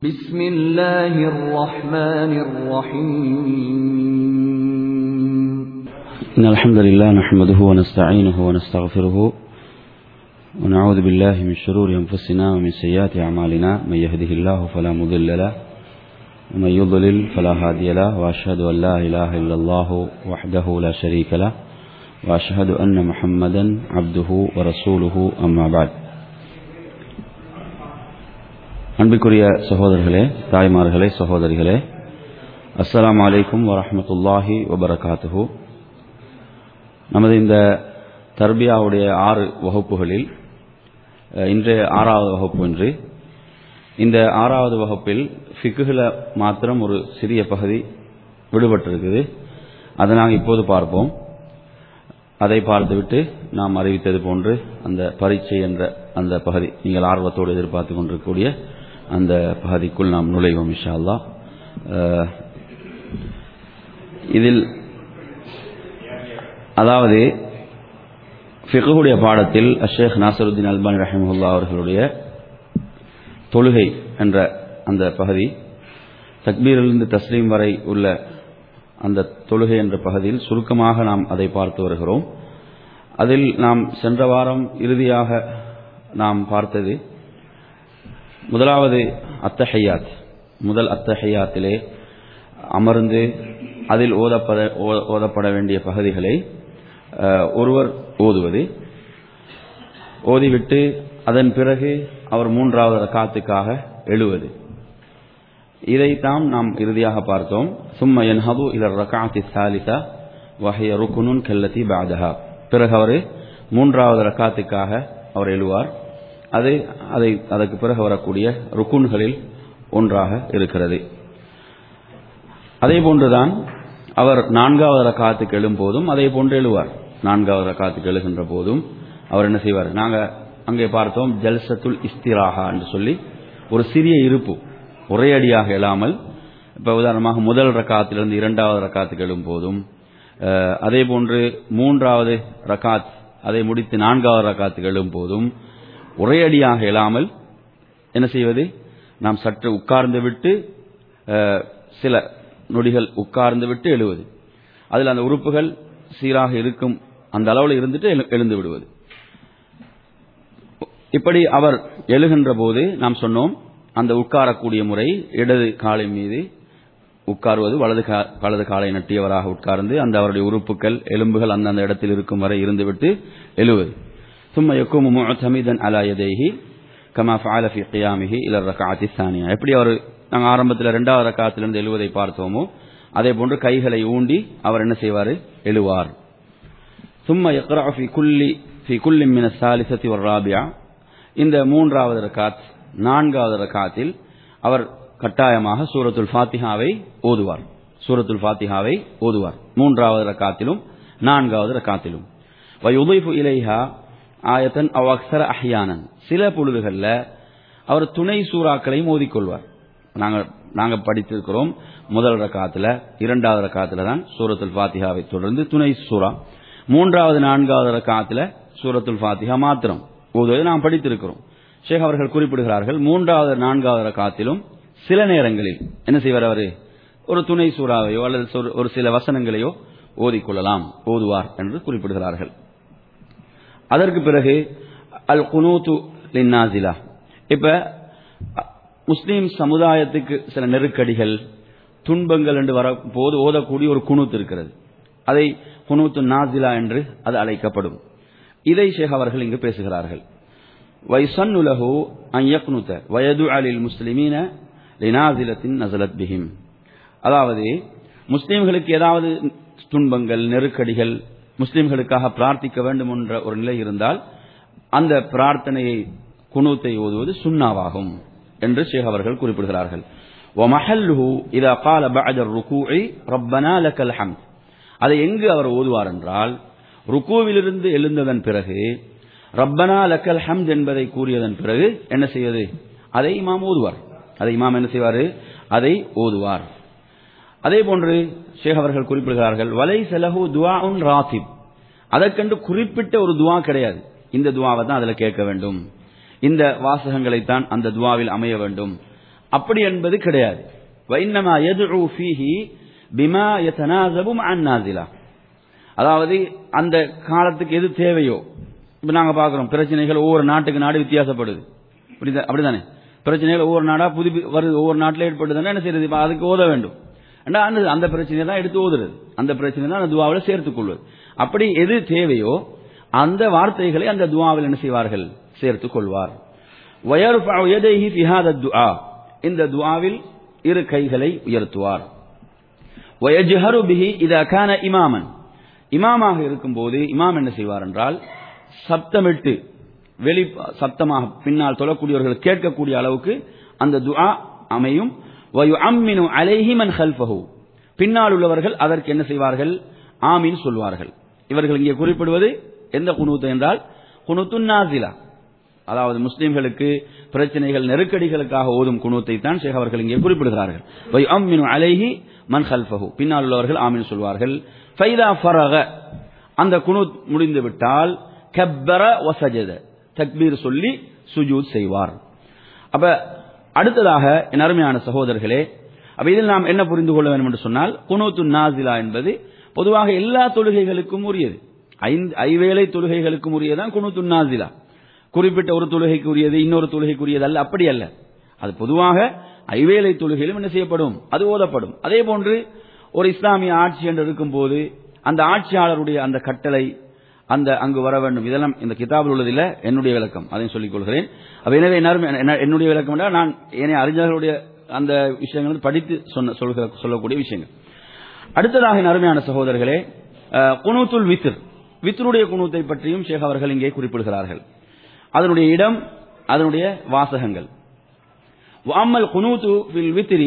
بسم الله الرحمن الرحيم إن الحمد لله نحمده ونستعينه ونستغفره ونعوذ بالله من شرور أنفسنا ومن سيئات أعمالنا من يهده الله فلا مضل له ومن يضلل فلا هادي له وأشهد أن لا إله إلا الله وحده لا شريك له وأشهد أن محمدا عبده ورسوله أما بعد அன்பிற்குரிய சகோதரர்களே தாய்மார்களே சகோதரிகளே அஸ்ஸலாமு அலைக்கும் வரஹ்மத்துல்லாஹி வபரகாத்துஹு நமது இந்த தர்பியாவுடைய ஆறு வகுப்புகளில் அஹ், இன்றைய ஆறாவது வகுப்பு இன்று இந்த ஆறாவது வகுப்பில் ஃபிக்குல மாத்திரம் ஒரு சிறிய பகுதி விடுபட்டிருக்குது அதை நாங்கள் இப்போது பார்ப்போம் அதை பார்த்துவிட்டு நாம் அறிவித்தது போன்று அந்த பரீட்சை என்ற அந்த பகுதி நீங்கள் ஆர்வத்தோடு எதிர்பார்த்து கொண்டிருக்கக்கூடிய அந்த பகுதிக்குள் நாம் நுழைவோம் இன்ஷா அல்லாஹ் அஹ், இதில் அதாவது ஃபிகுடைய பாடத்தில் அஷேக் நாசருத்தீன் அல்பானி ரஹிமுல்லா அவர்களுடைய தொழுகை என்ற அந்த பகுதி தக்பீரிலிருந்து தஸ்லீம் வரை உள்ள அந்த தொழுகை என்ற பகுதியில் சுருக்கமாக நாம் அதை பார்த்து வருகிறோம் அதில் நாம் சென்ற வாரம் இறுதியாக நாம் பார்த்தது முதலாவது அத்தஹையாத் முதல் அத்தஹையாத்திலே அமர்ந்து அதில் ஓதப்பட ஓ- ஓதப்பட வேண்டிய பகுதிகளை அஹ், ஒருவர் ஓதுவது ஓதிவிட்டு அதன் பிறகு அவர் மூன்றாவது ரக்காத்துக்காக எழுவது இதைத்தான் நாம் இறுதியாக பார்த்தோம் சும்ம யன்ஹது இல ரகாத்தி சாலிசா வஹிய ருக்குனுன் கல்லதி பாதஹா பிறகு அவர் மூன்றாவது ரக்காத்துக்காக அவர் எழுவார் அது அதை அதற்கு பிறகு வரக்கூடிய ருக்குன்களில் ஒன்றாக இருக்கிறது அதே போன்றுதான் அவர் நான்காவது ரக்காத்துக்கு எழும்போதும் அதே போன்று எழுவார் நான்காவது ரக்காத்துக்கு எழுகின்ற போதும் அவர் என்ன செய்வார் நாங்க அங்கே பார்த்தோம் ஜல்சத்துல் இஸ்திராஹா என்று சொல்லி ஒரு சிறிய இருப்பு ஒரே அடியாக எழாமல் இப்ப உதாரணமாக முதல் ரக்காத்திலிருந்து இரண்டாவது ரக்காத்துக்கு எழும் போதும் அஹ், அதே போன்று மூன்றாவது ரக்காத் அதை முடித்து நான்காவது ரக்காத்துக்கு எழும் போதும் ஒரே அடியாக எழாமல் என்ன செய்வது நாம் சற்று உட்கார்ந்து விட்டு அஹ், சில நொடிகள் உட்கார்ந்து விட்டு எழுவது அதில் அந்த உறுப்புகள் சீராக இருக்கும் அந்த அளவில் இருந்துட்டு எழு- எழுந்து விடுவது இப்படி அவர் எழுகின்ற போது நாம் சொன்னோம் அந்த உட்காரக்கூடிய முறை இடது காலின் மீது உட்காருவது வலது கா- வலது காலை நட்டியவராக உட்கார்ந்து அந்த அவருடைய உறுப்புகள் எலும்புகள் அந்தந்த இடத்தில் இருக்கும் வரை இருந்துவிட்டு எழுவது ثم يقوم معتمدا على يديه كما فعل في قيامه الى الركعه الثانيه எப்படி அவர் நாங்க ஆரம்பத்தில் இரண்டாவது ரக்காத்திலிருந்து எழுவதை பார்த்தோமோ அதே போன்று கைகளை ஊண்டி அவர் என்ன செய்வார் எழுவார் ثم يقرأ في كل في كل من الثالثة والرابعة இந்த மூன்றாவது ரக்காத் நான்காவது ரக்காத்தில் அவர் கட்டாயமாக சூரத்துல் ஃபாத்திஹாவை ஓதுவார் சூரத்துல் ஃபாத்திஹாவை ஓதுவார் மூன்றாவது ரக்காத்திலும் நான்காவது ரக்காத்திலும் வயுதைஃபு இலைஹா ஆயத்தன் அவ் அக்ஸர அஹ்யானன் சில பொழுதுகள்ல அவர் துணை சூறாக்களையும் ஓதிக்கொள்வார் நாங்க நாங்க படித்திருக்கிறோம் முதல் ரக்காத்துல இரண்டாவது ரக்காத்துல தான் சூரத்துல் ஃபாத்திஹாவை தொடர்ந்து துணை சூரா மூன்றாவது நான்காவது ரக்காத்துல சூரத்துல் ஃபாத்திஹா மாத்திரம் ஓதுவதை நாம் படித்திருக்கிறோம் ஷேக் அவர்கள் குறிப்பிடுகிறார்கள் மூன்றாவது நான்காவது ரக்காத்திலும் சில நேரங்களில் என்ன செய்வார் அவரு ஒரு துணை சூறாவையோ அல்லது சொல்- ஒரு சில வசனங்களையோ ஓதிக்கொள்ளலாம் ஓதுவார் என்று குறிப்பிடுகிறார்கள் அதற்கு பிறகு அல் குனூத்து லின்னாசிலா இப்ப அ, முஸ்லிம் சமுதாயத்துக்கு சில நெருக்கடிகள் துன்பங்கள் என்று வர போது ஓதக்கூடிய ஒரு குனூத் இருக்கிறது அதை குனூத்து நாசிலா என்று அது அழைக்கப்படும் இதை ஷேக் அவர்கள் இங்கு பேசுகிறார்கள் ويسن له أن يقنت ويدعى للمسلمين لنازلة نزلت بهم அதாவது முஸ்லிம்களுக்கு ஏதாவது துன்பங்கள் நெருக்கடிகள் முஸ்லிம்களுக்காக பிரார்த்திக்க வேண்டும் என்ற ஒரு நிலை இருந்தால் அந்த பிரார்த்தனையை குனூத்தை ஓதுவது சுண்ணாவாகும் என்று ஷேக் அவர்கள் குறிப்பிடுகிறார்கள் ومحله إذا قال بعد الركوع ربنا لك الحمد அதை எங்கு அவர் ஓதுவார் என்றால் ருக்குவிலிருந்து எழுந்ததன் பிறகு ரப்பனா லக்கல் ஹம்த் என்பதை கூறியதன் பிறகு என்ன செய்வது அதை இமாம் ஓதுவார் அதை இமாம் என்ன செய்வார் அதை ஓதுவார் அதே போன்று ஷேக் அவர்கள் குறிப்பிடுகிறார்கள் வலை செலகு துவா உன் ராத்திப் அதற்கென்று குறிப்பிட்ட ஒரு துவா கிடையாது இந்த துவாவை தான் அதில் கேட்க வேண்டும் இந்த வாசகங்களைத்தான் அந்த துவாவில் அமைய வேண்டும் அப்படி என்பது கிடையாது வைன்னமா எதுஉ ஃபீஹி பிமா யதனாஸபு மஅன் நாஸிலா அதாவது அந்த காலத்துக்கு எது தேவையோ இப்ப நாங்க பார்க்கிறோம் பிரச்சனைகள் ஒவ்வொரு நாட்டுக்கு நாடு வித்தியாசப்படுது அப்படிதான் அப்படிதானே பிரச்சனைகள் ஒவ்வொரு நாடா புது வருது ஒவ்வொரு நாட்டில் ஏற்படுதுன்னா என்ன செய்யறது இப்ப அதுக்கு ஓத வேண்டும் ஏன்னா அந்த அந்த பிரச்சனையை தான் எடுத்து ஓதுறது அந்த பிரச்சனை தான் அந்த துவாவில் சேர்த்துக் கொள்வது அப்படி எது தேவையோ அந்த வார்த்தைகளை அந்த துவாவில் என்ன செய்வார்கள் சேர்த்துக் கொள்வார் وَيَرْفَعُ يَدَيْهِ فِي هَذَا الدُّعَاء இந்த துஆவில் இரு கைகளை உயர்த்துவார் وَيَجْهَرُ بِهِ إِذَا كَانَ إِمَامًا இமாமாக இருக்கும்போது இமாம் என்ன செய்வார் என்றால் சப்தமிட்டு வெளி சப்தமாக பின்னால் தொழக்கூடியவர்கள் கேட்கக்கூடிய அளவுக்கு அந்த துஆ அமையும் وَيُعَمِّنُ عَلَيْهِ مَنْ خَلْفَهُ பின்னால் உள்ளவர்கள் அதற்கு என்ன செய்வார்கள் ஆமீன் சொல்வார்கள் இவர்கள் இங்கே குறிப்பிடுவது எந்த குனூத்து என்றால் குனூத்துன் நாசிலா அதாவது முஸ்லிம்களுக்கு பிரச்சனைகள் நெருக்கடிகளுக்காக ஓதும் குனூத்தை தான் ஷேக் அவர்கள் இங்கே குறிப்பிடுகிறார்கள் வை அம்மினு அலைஹி மன் ஹல்ஃபஹு பின்னால் உள்ளவர்கள் ஆமீன் சொல்வார்கள் ஃபைதா ஃபரக அந்த குனூத் முடிந்து விட்டால் கப்பர வசஜத தக்பீர் சொல்லி சுஜூத் செய்வார் அப்ப அடுத்ததாக என் அருமையான சகோதரர்களே அப்ப இதில் நாம் என்ன புரிந்து கொள்ள வேண்டும் என்று சொன்னால் குனூத்து நாசிலா என்பது பொதுவாக எல்லா தொழுகைகளுக்கும் உரியது ஐந்து ஐவேளை தொழுகைகளுக்கும் உரியதான் குனூத்து நாசிலா குறிப்பிட்ட ஒரு தொழுகைக்கு உரியது இன்னொரு தொழுகைக்கு உரியது அல்ல அப்படி அல்ல அது பொதுவாக ஐவேளை தொழுகையிலும் என்ன செய்யப்படும் அது ஓதப்படும் அதே போன்று ஒரு இஸ்லாமிய ஆட்சி என்று இருக்கும்போது அந்த ஆட்சியாளருடைய அந்த கட்டளை அந்த அங்கு வர வேண்டும் இதெல்லாம் இந்த கிதாபில் உள்ளதில்ல என்னுடைய விளக்கம் அதையும் சொல்லிக் கொள்கிறேன் அப்ப எனவே என்ன- என்னுடைய விளக்கம் என்றால் நான் ஏனைய அறிஞர்களுடைய அந்த விஷயங்கள் படித்து சொன்ன சொல்கிற சொல்லக்கூடிய விஷயங்கள் அடுத்ததாக என் அருமையான சகோதரர்களே அஹ், குனூத்துல் வித்ர் வித்ருடைய குனூத்தை பற்றியும் ஷேக் அவர்கள் இங்கே குறிப்பிடுகிறார்கள் அதனுடைய இடம் அதனுடைய வாசகங்கள் வாமல் குனூத்து ஃபில் வித்ரி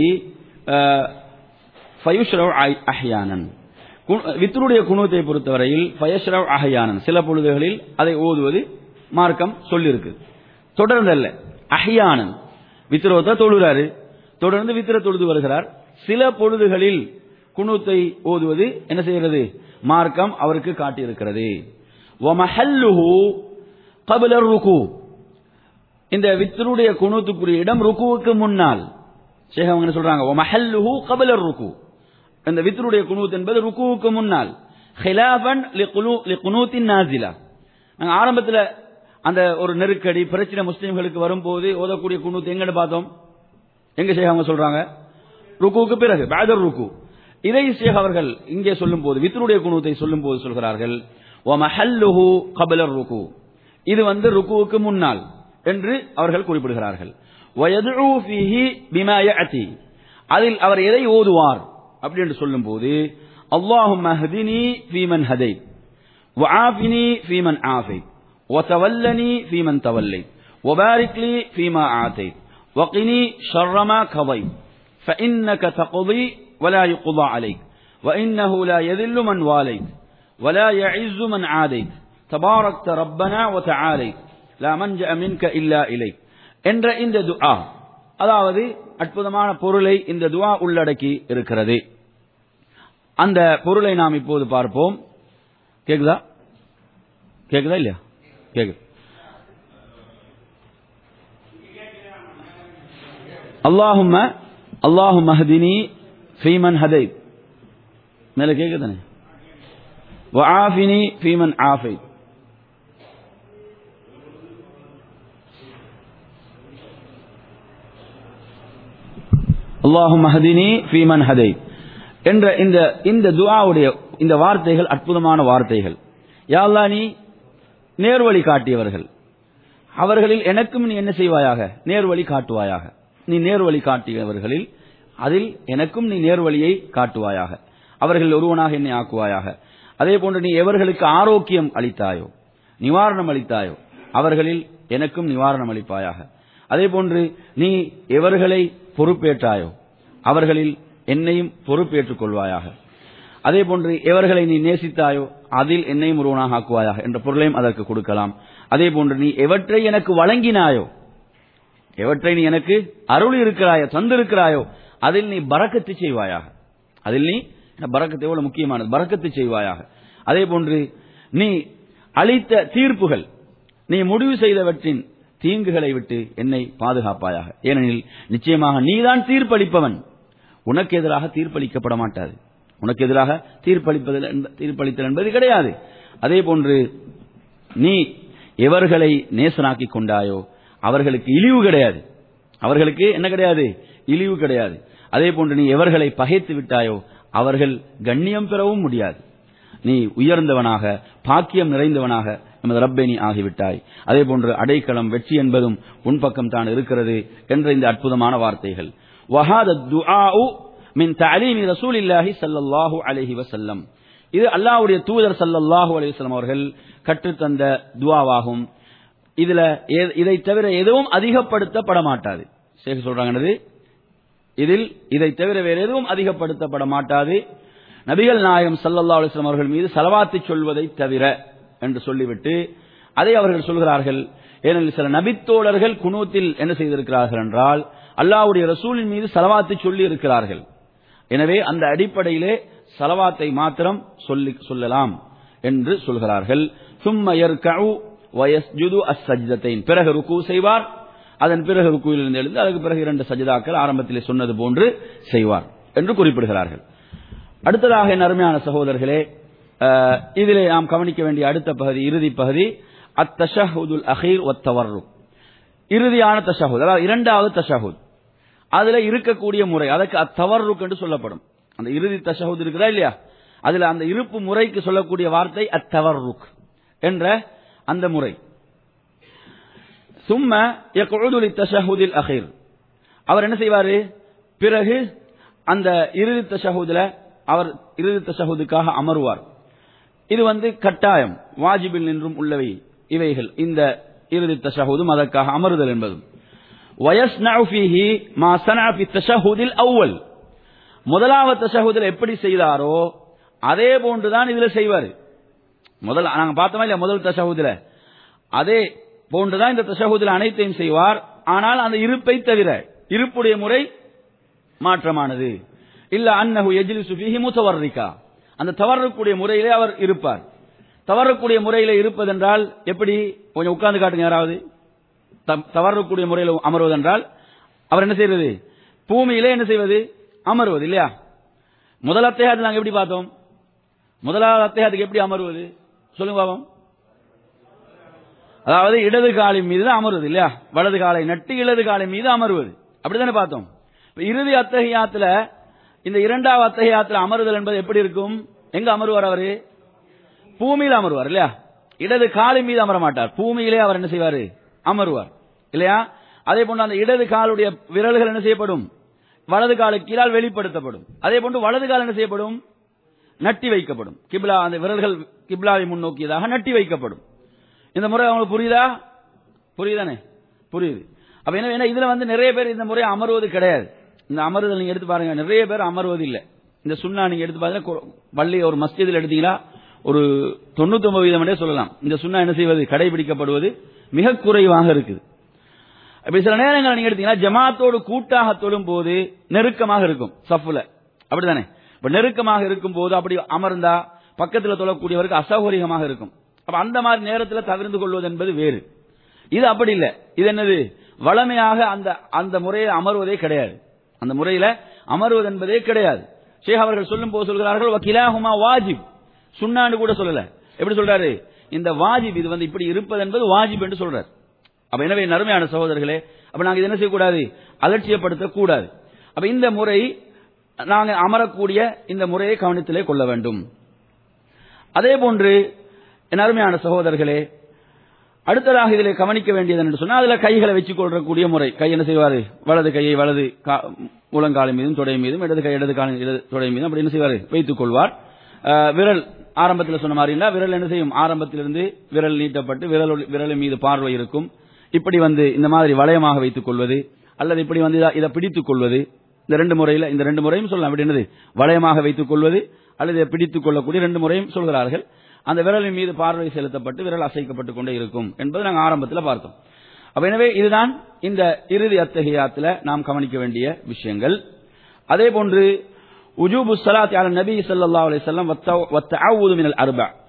ஃபயுஷ்ரவ் அஹ்யானன் கு- வித்ருடைய குனூத்தை பொறுத்தவரையில் ஃபயஷ்ரவ் அஹ்யானன் சில பொழுதுகளில் அதை ஓதுவது மார்க்கம் சொல்லியிருக்கு தொடர்ந்தல்ல அஹ்யானன் வித்ரோத்தை தொழுகிறாரு தொடர்ந்து வித்திர தொழுது வருகிறார் சில பொழுதுகளில் குனூத்தை ஓதுவது என்ன செய்கிறது மார்க்கம் அவருக்கு காட்டியிருக்கிறது வமஹல்லுஹு قبل الركوع இந்த வித்ருடைய குனூத்துக்குரிய இடம் ருக்குவுக்கு முன்னால் ஷேக் அவங்க என்ன சொல்றாங்க ومحله قبل الركوع இந்த வித்ருடைய குனூத் என்பது ருக்குவுக்கு முன்னால் خلافا لقنوت النازله நாங்க ஆரம்பத்துல அந்த ஒரு நெருக்கடி பிரச்சனை முஸ்லிம்களுக்கு வரும்போது ஓதக்கூடிய குனூத் எங்கன்னு பார்த்தோம் எங்க ஷேக் அவங்க சொல்றாங்க ருக்குவுக்கு பிறகு பேதர் ருக்கு இதை ஷேக் அவர்கள் இங்கே சொல்லும்போது வித்ருடைய குனூத்தை சொல்லும்போது சொல்கிறார்கள் ومحله قبل الركوع இது வந்து ருக்குவுக்கு முன்னால் என்று அவர்கள் குறிப்பிடுகிறார்கள் وَيَدْعُو فِيهِ بِمَا يَأْتِي அதில் அவர் எதை ஓதுவார் அப்படி என்று சொல்லும்போது اللهم اهدني فيمن هديت وعافني فيمن عافيت وتولني فيمن توليت وبارك لي فيما أعطيت وقني شر ما قضيت فإنك تقضي ولا يقضى عليك وإنه لا يذل من واليت ولا يعز من عاديت تباركت ربنا وتعاليت لا منجأ منك إلا إليك என்ற இந்த துஆ அதாவது அற்புதமான பொருளை இந்த துஆ உள்ளடக்கி இருக்கிறது அந்த பொருளை நாம் இப்போது பார்ப்போம் கேக்குதா கேக்குதா இல்லையா கேக்குது அல்லாஹும்ம அல்லாஹும் மஹதினி ஃபீமன் ஹதை மேல கேக்குதானே وعافني فيمن عافيت اللهم اهدني فيمن هديت என்ற இந்த இந்த துஆவுடைய இந்த வார்த்தைகள் அற்புதமான வார்த்தைகள் யா அல்லாஹ் நீ நேர்வழி காட்டியவர்கள் அவர்களில் எனக்கும் நீ என்ன செய்வாயாக நேர்வழி காட்டுவாயாக நீ நேர்வழி காட்டியவர்களில் அதில் எனக்கும் நீ நேர்வழியை காட்டுவாயாக அவர்கள் ஒருவனாக என்னை ஆக்குவாயாக அதே போன்று நீ எவர்களுக்கு ஆரோக்கியம் அளித்தாயோ நிவாரணம் அளித்தாயோ அவர்களில் எனக்கும் நிவாரணம் அளிப்பாயாக அதே போன்று நீ எவர்களை பொறுப்பேற்றாயோ அவர்களில் என்னையும் பொறுப்பேற்றுக் கொள்வாயாக அதே போன்று எவர்களை நீ நேசித்தாயோ அதில் என்னையும் ஒருவனாக ஆக்குவாயாக என்ற பொருளையும் அதற்கு கொடுக்கலாம் அதே போன்று நீ எவற்றை எனக்கு வழங்கினாயோ எவற்றை நீ எனக்கு அருள் இருக்கிறாயோ தந்திருக்கிறாயோ அதில் நீ பறக்கத்து செய்வாயாக அதில் நீ பறக்கத்து எவ்வளவு முக்கியமானது பறக்கத்து செய்வாயாக அதே போன்று நீ அளித்த தீர்ப்புகள் நீ முடிவு செய்தவற்றின் தீங்குகளை விட்டு என்னை பாதுகாப்பாயாக ஏனெனில் நிச்சயமாக நீதான் தீர்ப்பளிப்பவன் உனக்கு எதிராக தீர்ப்பளிக்கப்பட மாட்டாது உனக்கு எதிராக தீர்ப்பளிப்பதில் என்ப- தீர்ப்பளித்தல் என்பது கிடையாது அதே போன்று நீ எவர்களை நேசனாக்கிக் கொண்டாயோ அவர்களுக்கு இழிவு கிடையாது அவர்களுக்கு என்ன கிடையாது இழிவு கிடையாது அதே போன்று நீ எவர்களை பகைத்து விட்டாயோ அவர்கள் கண்ணியம் பெறவும் முடியாது நீ உயர்ந்தவனாக பாக்கியம் நிறைந்தவனாக நமது ரப்பை நீ ஆகிவிட்டாய் அதே போன்று அடைக்கலம் வெற்றி என்பதும் உன் பக்கம் தான் இருக்கிறது என்ற இந்த அற்புதமான வார்த்தைகள் வஹாத துஆஉ மின் தஅலீமி ரசூலில்லாஹி ஸல்லல்லாஹு அலைஹி வஸல்லம் இது அல்லாஹ்வுடைய தூதர் ஸல்லல்லாஹு அலைஹி வஸல்லம் அவர்கள் கற்றுத்தந்த துஆவாகும் இதுல எ- இதை தவிர எதுவும் அதிகப்படுத்தப்பட மாட்டாது ஷேக் சொல்றாங்க என்னது இதில் இதை தவிர வேறு எதுவும் அதிகப்படுத்தப்பட மாட்டாது நபிகள் நாயகம் ஸல்லல்லாஹு அலைஹி வஸல்லம் அவர்கள் மீது சலவாத்தை சொல்வதை தவிர என்று சொல்லிவிட்டு அதை அவர்கள் சொல்கிறார்கள் ஏனெனில் சில நபித்தோழர்கள் குனூத்தில் என்ன செய்திருக்கிறார்கள் என்றால் அல்லாஹ்வுடைய ரசூலின் மீது சலவாத்தை சொல்லி இருக்கிறார்கள் எனவே அந்த அடிப்படையிலே சலவாத்தை மாத்திரம் சொல்லி சொல்லலாம் என்று சொல்கிறார்கள் சும்ம யர்கஉ வயஸ்ஜுது அஸ்ஸஜ்தத்தைன் பிறகு ருக்கு செய்வார் அதன் பிறகு ருக்குவிலிருந்து எழுந்து அதுக்கு பிறகு இரண்டு சஜிதாக்கள் ஆரம்பத்திலே சொன்னது போன்று செய்வார் என்று குறிப்பிடுகிறார்கள் அடுத்ததாக என் அருமையான சகோதரர்களே அஹ், இதிலே நாம் கவனிக்க வேண்டிய அடுத்த பகுதி இறுதி பகுதி அத்தஷஹுதுல் அஹீர் ஒத்தவர்ரு இறுதியான தஷஹுத் அதாவது இரண்டாவது தஷஹுத் அதுல இருக்கக்கூடிய முறை அதற்கு அத்தவர்ருக் என்று சொல்லப்படும் அந்த இறுதி தஷஹுத் இருக்குதா இல்லையா அதுல அந்த இருப்பு முறைக்கு சொல்லக்கூடிய வார்த்தை அத்தவர்ருக் என்ற அந்த முறை சும்ம யக்உது லித்தஷஹுதில் அஹீர் அவர் என்ன செய்வாரு பிறகு அந்த இறுதி தஷஹுதுல அவர் இறுதி தஷஹுதுக்காக அமருவார் இது வந்து கட்டாயம் வாஜிபில் நின்றும் உள்ளவை இவைகள் இந்த இறுதி தஷஹுதும் அதற்காக அமருதல் என்பதும் ويصنع فيه ما صنع في التشهد الأول முதலாவது தஷஹுதில் எப்படி செய்தாரோ அதே போன்றுதான் இதுல செய்வார் முதல் நாங்க பார்த்தோமா இல்லையா முதல் தஷஹுதுல அதே போன்றுதான் இந்த தஷஹுதில் அனைத்தையும் செய்வார் ஆனால் அந்த இருப்பை தவிர இருப்புடைய முறை மாற்றமானது இல்ல அன்னஹு எஜ்லிசு ஃபீஹி முத்தவர்ரிகா அந்த தவறக்கூடிய முறையிலே அவர் இருப்பார் தவறக்கூடிய முறையிலே இருப்பதென்றால் எப்படி கொஞ்சம் உட்கார்ந்து காட்டுங்க யாராவது த- தவறக்கூடிய முறையில் அமர்வதென்றால் அவர் என்ன செய்வது பூமியிலே என்ன செய்வது அமர்வது இல்லையா முதல் அத்தையாத்து நாங்க எப்படி பார்த்தோம் முதலாவது அத்தையாத்துக்கு எப்படி அமர்வது சொல்லுங்க பாவம் அதாவது இடது காலின் மீது தான் அமர்வது இல்லையா வலது காலை நட்டு இடது காலின் மீது அமர்வது அப்படித்தானே பார்த்தோம் இப்ப இறுதி அத்தகையாத்துல இந்த இரண்டாவது அத்தகையாத்துல அமருதல் என்பது எப்படி இருக்கும் எங்க அமருவார் அவரு பூமியில அமருவார் இல்லையா இடது காலின் மீது அமர மாட்டார் பூமியிலே அவர் என்ன செய்வாரு அமருவார் இல்லையா அதே போன்று அந்த இடது காலுடைய விரல்கள் என்ன செய்யப்படும் வலது காலு கீழால் வெளிப்படுத்தப்படும் அதே போன்று வலது கால் என்ன செய்யப்படும் நட்டி வைக்கப்படும் கிப்லா அந்த விரல்கள் கிப்லாவை முன்னோக்கியதாக நட்டி வைக்கப்படும் இந்த முறை அவங்களுக்கு புரியுதா புரியுதானே புரியுது அப்ப என்ன ஏன்னா இதுல வந்து நிறைய பேர் இந்த முறை அமர்வது கிடையாது இந்த அமருதல் நீங்க எடுத்து பாருங்க நிறைய பேர் அமர்வது இல்ல இந்த சுண்ணா நீங்க எடுத்து பாருங்க கு- பள்ளி ஒரு மஸ்ஜிதில் எடுத்தீங்களா ஒரு தொண்ணூத்தி வீதம் சொல்லலாம் இந்த சுண்ணா என்ன செய்வது கடைபிடிக்கப்படுவது மிக குறைவாக இருக்குது அப்படி சில நேரங்கள் நீங்க எடுத்தீங்கன்னா ஜமாத்தோடு கூட்டாக தொழும் போது நெருக்கமாக இருக்கும் சஃப்ல அப்படிதானே இப்ப நெருக்கமாக இருக்கும் போது அப்படி அமர்ந்தா பக்கத்துல தொழக்கூடியவருக்கு அசௌகரியமாக இருக்கும் அப்ப அந்த மாதிரி நேரத்துல தவிர்த்து கொள்வது என்பது வேறு இது அப்படி இல்ல இது என்னது வளமையாக அந்த அந்த முறையில் அமர்வதே கிடையாது அந்த முறையில அமர்வது என்பதே கிடையாது ஷேக் அவர்கள் சொல்லும் போது சொல்கிறார்கள் வக்கிலாஹுமா வாஜிப் சுண்ணான்னு கூட சொல்லல எப்படி சொல்றாரு இந்த வாஜிப் இது வந்து இப்படி இருப்பது என்பது வாஜிப் என்று சொல்றார் அப்ப எனவே நறுமையான சகோதரர்களே அப்ப நாங்க இது என்ன செய்யக்கூடாது அலட்சியப்படுத்த கூடாது அப்ப இந்த முறை நாங்க அமரக்கூடிய இந்த முறையை கவனத்திலே கொள்ள வேண்டும் அதே போன்று என் அருமையான சகோதரர்களே அடுத்ததாக இதிலே கவனிக்க வேண்டியது என்று சொன்னா அதுல கைகளை வச்சுக் கொள்ளக்கூடிய முறை கை என்ன செய்வாரு வலது கையை வலது கா- முழங்காலின் மீதும் தொடை மீதும் இடது கை இடது காலின் இடது தொடை மீதும் அப்படி என்ன செய்வாரு வைத்துக் கொள்வார் அஹ், விரல் ஆரம்பத்தில் சொன்ன மாதிரி இல்ல விரல் என்ன செய்யும் ஆரம்பத்திலிருந்து விரல் நீட்டப்பட்டு விரல் விரலின் மீது பார்வை இருக்கும் இப்படி வந்து இந்த மாதிரி வளையமாக வைத்துக் கொள்வது அல்லது இப்படி வந்து இத- இதை பிடித்துக் கொள்வது இந்த ரெண்டு முறையில இந்த ரெண்டு முறையும் சொல்லலாம் அப்படி என்னது வளையமாக வைத்துக் கொள்வது அல்லது இதை பிடித்துக் கொள்ளக்கூடிய ரெண்டு முறையும் சொல்கிறார்கள் அந்த விரலின் மீது பார்வை செலுத்தப்பட்டு விரல் அசைக்கப்பட்டுக் கொண்டே இருக்கும் என்பது நாங்கள் ஆரம்பத்தில் பார்த்தோம் அப்ப எனவே இதுதான் இந்த இறுதி அத்தகையாத்துல நாம் கவனிக்க வேண்டிய விஷயங்கள் அதே போன்று உஜூபு ஸலாத்தி அலா நபி ஸல்லல்லாஹு அலைஹி வஸல்லம் வத்தஅவுது மினல் அர்பா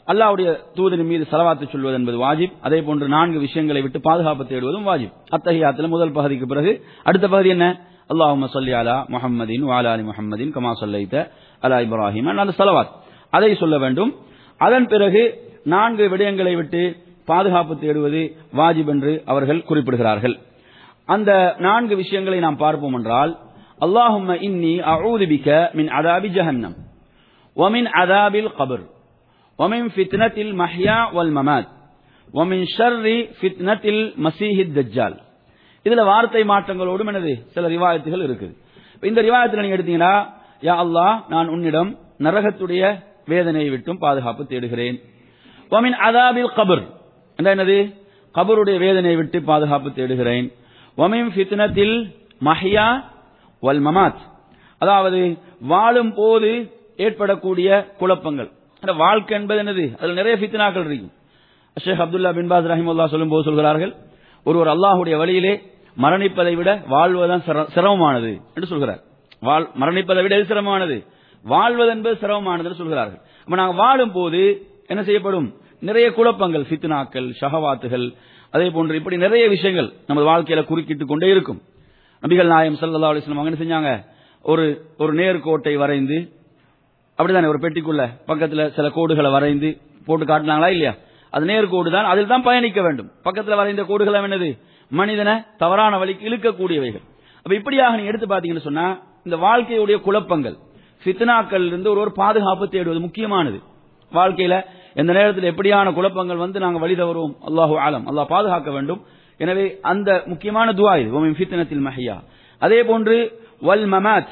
அல்லாஹ்வுடைய தூதரின் மீது சலவாத்து சொல்வது என்பது வாஜிப் அதே போன்று நான்கு விஷயங்களை விட்டு பாதுகாப்பு தேடுவதும் வாஜிப் அத்தஹியாத்துல முதல் பகுதிக்கு பிறகு அடுத்த பகுதி என்ன அல்லாஹும்ம சொல்லி அலா முஹம்மதின் வாலா அலி முஹம்மதின் கமா சொல்லைத்த அலா இப்ராஹிம் அந்த சலவாத் அதை சொல்ல வேண்டும் அதன் பிறகு நான்கு விடயங்களை விட்டு பாதுகாப்பு தேடுவது வாஜிப் என்று அவர்கள் குறிப்பிடுகிறார்கள் அந்த நான்கு விஷயங்களை நாம் பார்ப்போம் என்றால் அல்லாஹும்ம இன்னி அஊது பிக மின் அதாபி ஜஹன்னம் ومن عذاب القبر ومن فتنة المحيا والممات ومن شر فتنة المسيح الدجال இதுல வார்த்தை மாற்றங்களோடும் எனது சில ரிவாயத்துகள் இருக்குது இப்ப இந்த ரிவாயத்தில் நீங்க எடுத்தீங்கன்னா யா அல்லாஹ் நான் உன்னிடம் நரகத்துடைய வேதனையை விட்டும் பாதுகாப்பு தேடுகிறேன் வமின் அதாபில் கபர் என்ற என்னது கபருடைய வேதனையை விட்டு பாதுகாப்பு தேடுகிறேன் வமின் ஃபித்னத்தில் மஹியா வல் மமாத் அதாவது வாழும் போது ஏற்படக்கூடிய குழப்பங்கள் அந்த வாழ்க்கை என்பது என்னது அதுல நிறைய ஃபித்னாக்கள் இருக்கும் ஷேக் அப்துல்லா பின் பாஸ் ரஹிமுல்லா சொல்லும் போது சொல்கிறார்கள் ஒருவர் அல்லாஹுடைய வழியிலே மரணிப்பதை விட வாழ்வதுதான் சிர- சிரமமானது என்று சொல்கிறார் வாழ் மரணிப்பதை விட எது சிரமமானது வாழ்வது என்பது சிரமமானது என்று சொல்கிறார்கள் அப்ப நாங்கள் வாழும் போது என்ன செய்யப்படும் நிறைய குழப்பங்கள் ஃபித்னாக்கள் ஷஹவாத்துகள் அதே போன்று இப்படி நிறைய விஷயங்கள் நமது வாழ்க்கையில குறுக்கிட்டு கொண்டே இருக்கும் நபிகள் நாயம் ஸல்லல்லாஹு அலைஹி வஸல்லம் அவங்க என்ன செஞ்சாங்க ஒரு ஒரு நேர்கோட்டை வரைந்து அப்படிதானே ஒரு பெட்டிக்குள்ள பக்கத்துல சில கோடுகளை வரைந்து போட்டு காட்டினாங்களா இல்லையா அது நேர்கோடு தான் அதில் தான் பயணிக்க வேண்டும் பக்கத்துல வரைந்த கோடுகள் என்னது மனிதனை தவறான வழிக்கு இழுக்கக்கூடியவைகள் அப்ப இப்படியாக நீங்க எடுத்து பாத்தீங்கன்னு சொன்னா இந்த வாழ்க்கையுடைய குழப்பங்கள் ஃபித்னாக்கள் இருந்து ஒரு ஒரு பாதுகாப்பு தேடுவது முக்கியமானது வாழ்க்கையில எந்த நேரத்தில் எப்படியான குழப்பங்கள் வந்து நாங்க வழி தவறுவோம் அல்லாஹு ஆலம் அல்லாஹ் பாதுகாக்க வேண்டும் எனவே அந்த முக்கியமான துவா இது ஒமின் ஃபித்னத்தில் மஹியா அதே போன்று வல் மமாத்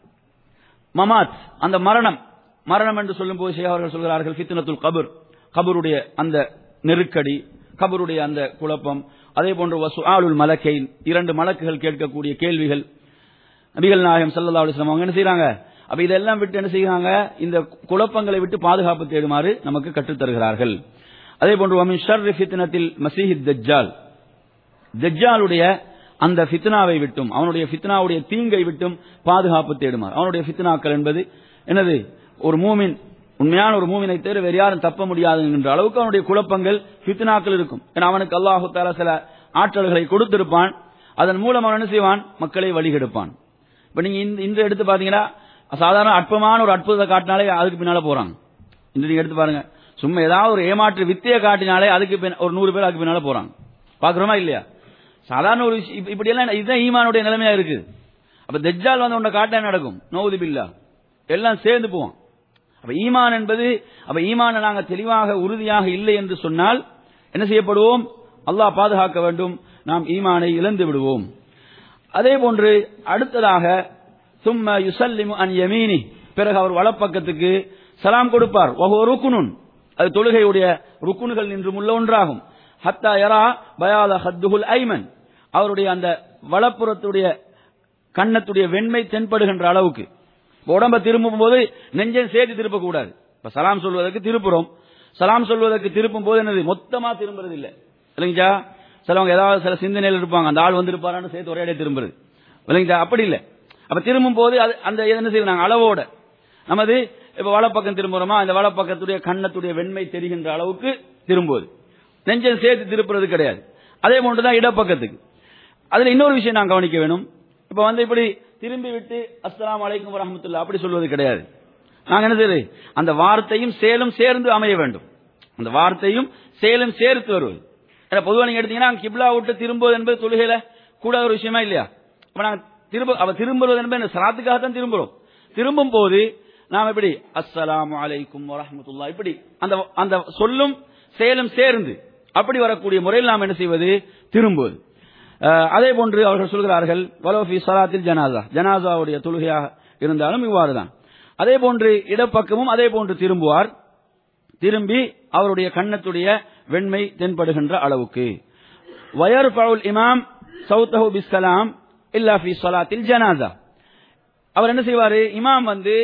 மமாத் அந்த மரணம் மரணம் என்று சொல்லும் போது ஷேக் அவர்கள் சொல்கிறார்கள் ஃபித்னத்துல் கபர் கபருடைய அந்த நெருக்கடி கபருடைய அந்த குழப்பம் அதே போன்று வசுஆலுல் மலக்கை இரண்டு மலக்குகள் கேட்கக்கூடிய கேள்விகள் நபிகள் நாயகம் ஸல்லல்லாஹு அலைஹி வஸல்லம் அவங்க என்ன செய்றாங்க அப்ப இதெல்லாம் விட்டு என்ன செய்றாங்க இந்த குழப்பங்களை விட்டு பாதுகாப்பு தேடுமாறு நமக்கு கற்றுத் தருகிறார்கள் அதே போன்று வமின் ஷர்ரி ஃபித்னத்தில் மசீஹித் தஜ்ஜால் தஜ்ஜாலுடைய அந்த ஃபித்னாவை விட்டும் அவனுடைய ஃபித்னாவுடைய தீங்கை விட்டும் பாதுகாப்பு தேடுமாறு அவனுடைய ஃபித்னாக்கள் என்பது என்னது ஒரு மூமின் உண்மையான ஒரு மூமினை தவிர வேறு யாரும் தப்ப முடியாது என்கின்ற அளவுக்கு அவனுடைய குழப்பங்கள் ஃபித்னாக்கள் இருக்கும் ஏன்னா அவனுக்கு அல்லாஹு தாலா சில ஆற்றல்களை கொடுத்திருப்பான் அதன் மூலம் அவன் என்ன செய்வான் மக்களை வழிகெடுப்பான் இப்ப நீங்க இந்த- இன்று எடுத்து பாத்தீங்கன்னா சாதாரண அற்பமான ஒரு அற்புதத்தை காட்டினாலே அதுக்கு பின்னால போறாங்க இன்று நீங்க எடுத்து பாருங்க சும்மா ஏதாவது ஒரு ஏமாற்று வித்தையை காட்டினாலே அதுக்கு பின் ஒரு நூறு பேர் அதுக்கு பின்னால போறாங்க பாக்குறோமா இல்லையா சாதாரண ஒரு விஷயம் இப்ப- இப்படி எல்லாம் இதுதான் ஈமானுடைய நிலைமையா இருக்கு அப்ப தஜ்ஜால் வந்து உன்னை காட்டா என்ன நடக்கும் நோவுது பில்லா எல்லாம் சேர்ந்து போவான் அப்ப ஈமான் என்பது அப்ப ஈமான நாங்க தெளிவாக உறுதியாக இல்லை என்று சொன்னால் என்ன செய்யப்படுவோம் அல்லாஹ் பாதுகாக்க வேண்டும் நாம் ஈமானை இழந்து விடுவோம் அதே போன்று அடுத்ததாக சும்ம யுசல்லிமு அன் யமீனி பிறகு அவர் வலப்பக்கத்துக்கு சலாம் கொடுப்பார் வஹுவ ருக்குனுன் அது தொழுகையுடைய ருக்குன்கள் நின்றும் உள்ள ஒன்றாகும் ஹத்தா யரா பயால ஹத்துஹுல் ஐமன் அவருடைய அந்த வலப்புறத்துடைய கன்னத்துடைய வெண்மை தென்படுகின்ற அளவுக்கு இப்ப உடம்ப திரும்பும் போது நெஞ்சை சேர்த்து திருப்ப கூடாது இப்ப சலாம் சொல்வதற்கு திருப்புறோம் சலாம் சொல்வதற்கு திருப்பும் போது என்னது மொத்தமா திரும்புறது இல்ல இல்லைங்களா சிலவங்க ஏதாவது சில சிந்தனையில் இருப்பாங்க அந்த ஆள் வந்திருப்பாரான்னு சேர்த்து ஒரே அடியே திரும்புறது இல்லைங்களா அப்படி இல்ல அப்ப திரும்பும் போது அது அந்த என்ன செய்யறாங்க அளவோட நமது இப்ப வலப்பக்கம் திரும்புறோமா அந்த வலப்பக்கத்துடைய கன்னத்துடைய வெண்மை தெரிகின்ற அளவுக்கு திரும்புவது நெஞ்சை சேர்த்து திருப்புறது கிடையாது அதே போன்றுதான் இடப்பக்கத்துக்கு அதுல இன்னொரு விஷயம் நான் கவனிக்க வேணும் இப்ப வந்து இப்படி திரும்பி விட்டு அஸ்ஸலாமு அலைக்கும் வரஹ்மத்துல்லாஹ் அப்படி சொல்வது கிடையாது நாங்க என்ன செய்யுது அந்த வார்த்தையும் செயலும் சேர்ந்து அமைய வேண்டும் அந்த வார்த்தையும் செயலும் சேர்த்து வருவது ஏன்னா பொதுவா நீங்க எடுத்தீங்கன்னா கிப்லா விட்டு திரும்புவது என்பது தொழுகையில கூட ஒரு விஷயமா இல்லையா அப்ப நாங்க திரும்ப அவ திரும்புவது என்பது என்ன சலாத்துக்காக தான் திரும்புறோம் திரும்பும் போது நாம் எப்படி அஸ்ஸலாமு அலைக்கும் வரஹ்மத்துல்லாஹ் இப்படி அந்த அந்த சொல்லும் செயலும் சேர்ந்து அப்படி வரக்கூடிய முறையில் நாம் என்ன செய்வது திரும்புவது அஹ், அதே போன்று அவர்கள் சொல்கிறார்கள் வலோஃபி சலாத்தில் ஜனாசா ஜனாசாவுடைய தொழுகையாக இருந்தாலும் இவ்வாறுதான் அதே போன்று இடப்பக்கமும் அதே போன்று திரும்புவார் திரும்பி அவருடைய கன்னத்துடைய வெண்மை தென்படுகின்ற அளவுக்கு வயர் பவுல் இமாம் சௌத்தஹு பிஸ்ஸலாம் இல்லா ஃபி ஸலாத்தில் ஜனாசா அவர் என்ன செய்வாரு இமாம் வந்து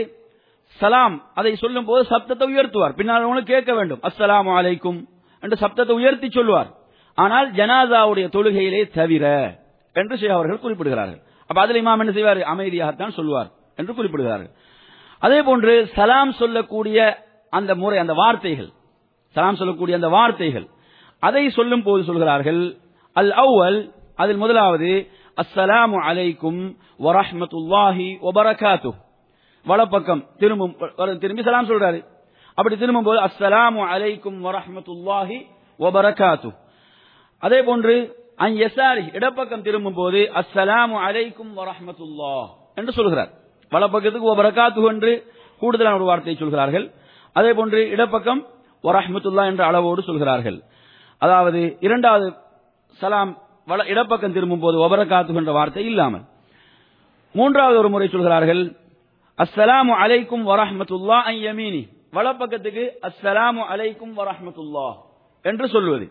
சலாம் அதை சொல்லும் போது சப்தத்தை உயர்த்துவார் பின்னால் அவங்களுக்கு கேட்க வேண்டும் அஸ்ஸலாமு அலைக்கும் என்று சப்தத்தை உயர்த்தி சொல்லுவார் ஆனால் ஜனாசாவுடைய தொழுகையிலே தவிர என்று ஷேக் அவர்கள் குறிப்பிடுகிறார்கள் அப்ப அதில் இமாம் என்ன செய்வார் அமைதியாகத்தான் சொல்லுவார் என்று குறிப்பிடுகிறார்கள் அதே போன்று சலாம் சொல்லக்கூடிய அந்த முறை அந்த வார்த்தைகள் சலாம் சொல்லக்கூடிய அந்த வார்த்தைகள் அதை சொல்லும் போது சொல்கிறார்கள் அல் அவ்வல் அதில் முதலாவது அஸ்ஸலாமு அலைக்கும் வரஹ்மத்துல்லாஹி வபரகாத்து வலப்பக்கம் திரும்பும் வ- திரும்பி சலாம் சொல்றாரு அப்படி திரும்பும் போது அஸ்ஸலாமு அலைக்கும் வரஹ்மத்துல்லாஹி வபரகாத்து அதே போன்று அன் யசாரி இடப்பக்கம் திரும்பும் போது அஸ்ஸலாமு அலைக்கும் வரஹ்மத்துல்லாஹ் என்று சொல்கிறார் வலப்பக்கத்துக்கு வபரகாத்து என்று கூடுதலான ஒரு வார்த்தையை சொல்கிறார்கள் அதே போன்று இடப்பக்கம் வரஹ்மத்துல்லாஹ் என்ற அளவோடு சொல்கிறார்கள் அதாவது இரண்டாவது சலாம் வல இடப்பக்கம் திரும்பும் போது வபரகாத்து என்ற வார்த்தை இல்லாமல் மூன்றாவது ஒரு முறை சொல்கிறார்கள் அஸ்ஸலாமு அலைக்கும் வரஹ்மத்துல்லா அன் யமீனி வலப்பக்கத்துக்கு அஸ்ஸலாமு அலைக்கும் வரஹ்மத்துல்லா என்று சொல்வது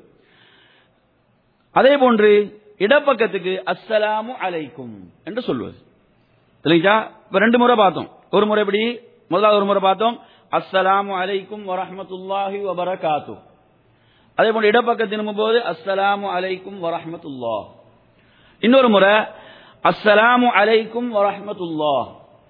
அதே போன்று இடப்பக்கத்துக்கு அஸ்ஸலாமு அலைக்கும் என்று சொல்வது இல்லைங்களா இப்ப ரெண்டு முறை பார்த்தோம் ஒரு முறை எப்படி முதலாவது ஒரு முறை பார்த்தோம் அஸ்ஸலாமு அலைக்கும் வரஹ்மத்துல்லாஹி வபரகாத்து அதே போன்று இடப்பக்கம் திரும்பும் போது அஸ்ஸலாமு அலைக்கும் வரஹ்மத்துல்லாஹ் இன்னொரு முறை அஸ்ஸலாமு அலைக்கும் வரஹ்மத்துல்லாஹ்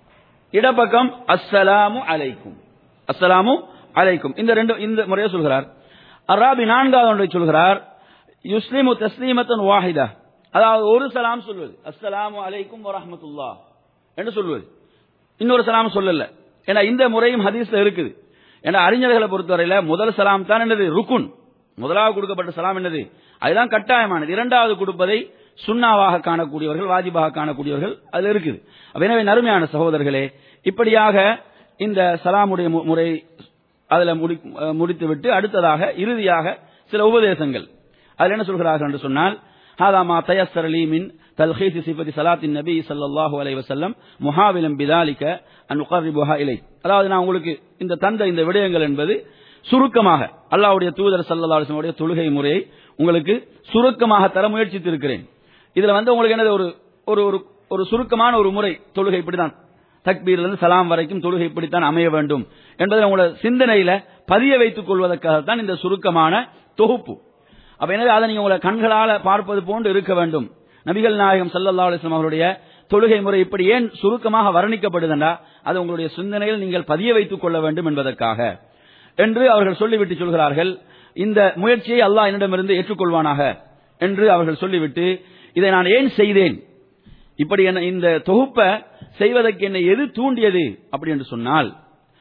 இடப்பக்கம் அஸ்ஸலாமு அலைக்கும் அஸ்ஸலாமு அலைக்கும் இந்த ரெண்டு இந்த முறையை சொல்கிறார் அராபி நான்காவது ஒன்றை சொல்கிறார் யுஸ்லிமு தஸ்லீமத்தன் வாஹிதா அதாவது ஒரு சலாம் சொல்வது அஸ்ஸலாமு அலைக்கும் வரஹ்மத்துல்லாஹ் என்று சொல்வது இன்னொரு சலாம் சொல்லல ஏன்னா இந்த முறையும் ஹதீஸ்ல இருக்குது ஏன்னா அறிஞர்களை பொறுத்தவரையில முதல் சலாம் தான் என்னது ருக்குன் முதலாவது கொடுக்கப்பட்ட சலாம் என்னது அதுதான் கட்டாயமானது இரண்டாவது கொடுப்பதை சுண்ணாவாக காணக்கூடியவர்கள் வாஜிபாக காணக்கூடியவர்கள் அதுல இருக்குது அப்ப எனவே நறுமையான சகோதரர்களே இப்படியாக இந்த சலாமுடைய மு- முறை அதுல முடி- அஹ் முடித்துவிட்டு அடுத்ததாக இறுதியாக சில உபதேசங்கள் அதுல என்ன சொல்கிறார்கள் என்று சொன்னால் هذا ما تيسر لي من تلخيص صفة صلاة النبي صلى الله عليه وسلم محاولا بذلك أن أقربها إليه அதாவது நான் உங்களுக்கு இந்த தந்த இந்த விடயங்கள் என்பது சுருக்கமாக அல்லாஹ்வுடைய தூதர் ஸல்லல்லாஹு அலைஹி வஸல்லம் உடைய தொழுகை முறையை உங்களுக்கு சுருக்கமாக தர முயற்சித்திருக்கிறேன் இதுல வந்து உங்களுக்கு என்னது ஒரு ஒரு ஒரு ஒரு சுருக்கமான ஒரு முறை தொழுகை இப்படிதான் தக்பீர்ல இருந்து சலாம் வரைக்கும் தொழுகை இப்படித்தான் அமைய வேண்டும் என்பதை உங்களோட சிந்தனையில பதிய வைத்துக் கொள்வதற்காகத்தான் இந்த சுருக்கமான தொகுப்பு அப்ப எனவே அதை நீங்க உங்களை கண்களால பார்ப்பது போன்று இருக்க வேண்டும் நபிகள் நாயகம் ஸல்லல்லாஹு அலைஹி வஸல்லம் அவருடைய தொழுகை முறை இப்படி ஏன் சுருக்கமாக வர்ணிக்கப்படுதுண்டா அது உங்களுடைய சிந்தனையில் நீங்கள் பதிய வைத்துக் கொள்ள வேண்டும் என்பதற்காக என்று அவர்கள் சொல்லிவிட்டு சொல்கிறார்கள் இந்த முயற்சியை அல்லாஹ் என்னிடமிருந்து ஏற்றுக்கொள்வானாக என்று அவர்கள் சொல்லிவிட்டு இதை நான் ஏன் செய்தேன் இப்படி என்ன இந்த தொகுப்பை செய்வதற்கு என்னை எது தூண்டியது அப்படி என்று சொன்னால்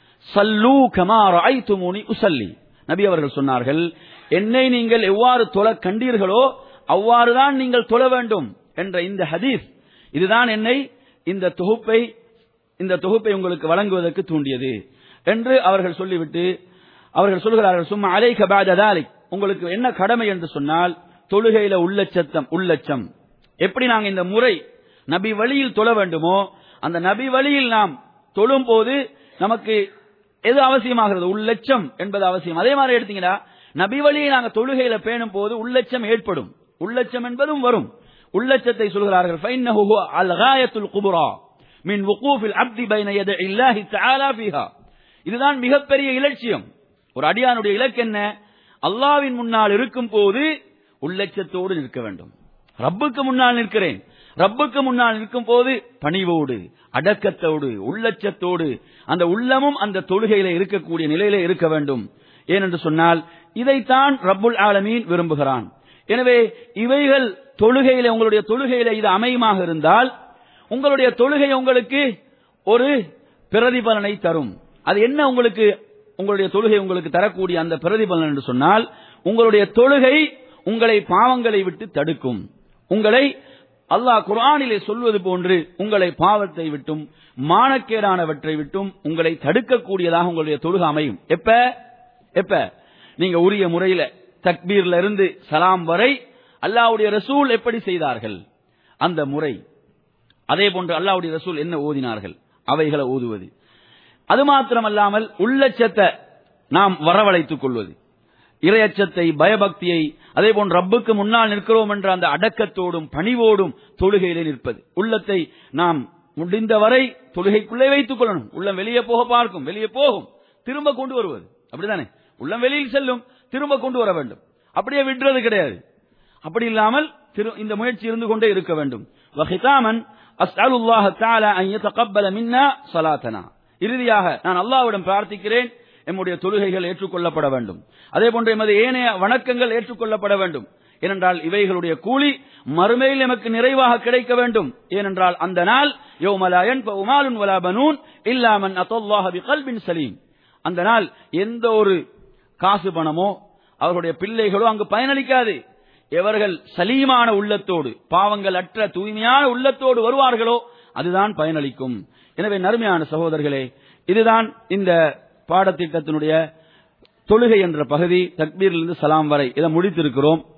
சல்லூ கமா ரஐத்துமுனி உசல்லி நபி அவர்கள் சொன்னார்கள் என்னை நீங்கள் எவ்வாறு தொழ கண்டீர்களோ அவ்வாறுதான் நீங்கள் தொழ வேண்டும் என்ற இந்த ஹதீஸ் இதுதான் என்னை இந்த தொகுப்பை இந்த தொகுப்பை உங்களுக்கு வழங்குவதற்கு தூண்டியது என்று அவர்கள் சொல்லிவிட்டு அவர்கள் சொல்கிறார்கள் சும்மா அலைக பாததாலிக் உங்களுக்கு என்ன கடமை என்று சொன்னால் தொழுகையில உள்ளச்சத்தம் உள்ளச்சம் எப்படி நாங்க இந்த முறை நபி வழியில் தொழ வேண்டுமோ அந்த நபி வழியில் நாம் தொழும் போது நமக்கு எது அவசியமாகிறது உள்ளச்சம் என்பது அவசியம் அதே மாதிரி எடுத்தீங்கன்னா நபி வழியை நாங்க தொழுகையில பேணும் போது உள்ளச்சம் ஏற்படும் உள்ளச்சம் என்பதும் வரும் உள்ளச்சத்தை சொல்கிறார்கள் فإنه هو الغاية الكبرى من وقوف العبد بين يدي الله تعالى فيها இதுதான் மிகப்பெரிய இலட்சியம் ஒரு அடியானுடைய இலக்கு என்ன அல்லாவின் முன்னால் இருக்கும் போது உள்ளச்சத்தோடு நிற்க வேண்டும் ரப்புக்கு முன்னால் நிற்கிறேன் ரப்புக்கு முன்னால் நிற்கும் போது பணிவோடு அடக்கத்தோடு உள்ளச்சத்தோடு அந்த உள்ளமும் அந்த தொழுகையில இருக்கக்கூடிய நிலையில இருக்க வேண்டும் ஏனென்று சொன்னால் இதைத்தான் ரப்புல் ஆலமீன் விரும்புகிறான் எனவே இவைகள் தொழுகையில உங்களுடைய தொழுகையில இது அமையுமாக இருந்தால் உங்களுடைய தொழுகை உங்களுக்கு ஒரு பிரதிபலனை தரும் அது என்ன உங்களுக்கு உங்களுடைய தொழுகை உங்களுக்கு தரக்கூடிய அந்த பிரதிபலன் என்று சொன்னால் உங்களுடைய தொழுகை உங்களை பாவங்களை விட்டு தடுக்கும் உங்களை அல்லாஹ் குர்ஆனிலே சொல்வது போன்று உங்களை பாவத்தை விட்டும் மானக்கேடானவற்றை விட்டும் உங்களை தடுக்கக்கூடியதாக உங்களுடைய தொழுகை அமையும் எப்ப எப்ப நீங்க உரிய முறையில தக்பீர்ல இருந்து சலாம் வரை அல்லாஹ்வுடைய ரசூல் எப்படி செய்தார்கள் அந்த முறை அதே போன்று அல்லாஹ்வுடைய ரசூல் என்ன ஓதினார்கள் அவைகளை ஓதுவது அது மாத்திரமல்லாமல் உள்ளச்சத்தை நாம் வரவழைத்துக் கொள்வது இரையச்சத்தை பயபக்தியை அதே போன்று ரப்புக்கு முன்னால் நிற்கிறோம் என்ற அந்த அடக்கத்தோடும் பணிவோடும் தொழுகையிலே நிற்பது உள்ளத்தை நாம் முடிந்தவரை தொழுகைக்குள்ளே வைத்துக் கொள்ளணும் உள்ளம் வெளியே போக பார்க்கும் வெளியே போகும் திரும்ப கொண்டு வருவது அப்படிதானே உள்ளம் வெளியில் செல்லும் திரும்ப கொண்டு வர வேண்டும் அப்படியே விடுறது கிடையாது அப்படி இல்லாமல் திரு இந்த முயற்சி இருந்து கொண்டே இருக்க வேண்டும் வஹிதாமன் அஸ்அலுல்லாஹ தஆலா அன் யதகப்பல மின்னா ஸலாத்தனா இறுதியாக நான் அல்லாஹ்விடம் பிரார்த்திக்கிறேன் எம்முடைய தொழுகைகள் ஏற்றுக்கொள்ளப்பட வேண்டும் அதே போன்று எமது ஏனைய வணக்கங்கள் ஏற்றுக்கொள்ளப்பட வேண்டும் ஏனென்றால் இவைகளுடைய கூலி மறுமையில் எமக்கு நிறைவாக கிடைக்க வேண்டும் ஏனென்றால் அந்த நாள் யோமலாயன் உமாலுன் வலா பனூன் இல்லாமன் அத்தல்லாஹ பிகல்பின் சலீம் அந்த நாள் எந்த ஒரு காசு பணமோ அவர்களுடைய பிள்ளைகளோ அங்கு பயனளிக்காது எவர்கள் சலீமான உள்ளத்தோடு பாவங்கள் அற்ற தூய்மையான உள்ளத்தோடு வருவார்களோ அதுதான் பயனளிக்கும் எனவே நறுமையான சகோதரர்களே இதுதான் இந்த பாடத்திட்டத்தினுடைய தொழுகை என்ற பகுதி தக்பீரிலிருந்து சலாம் வரை இதை முடித்திருக்கிறோம்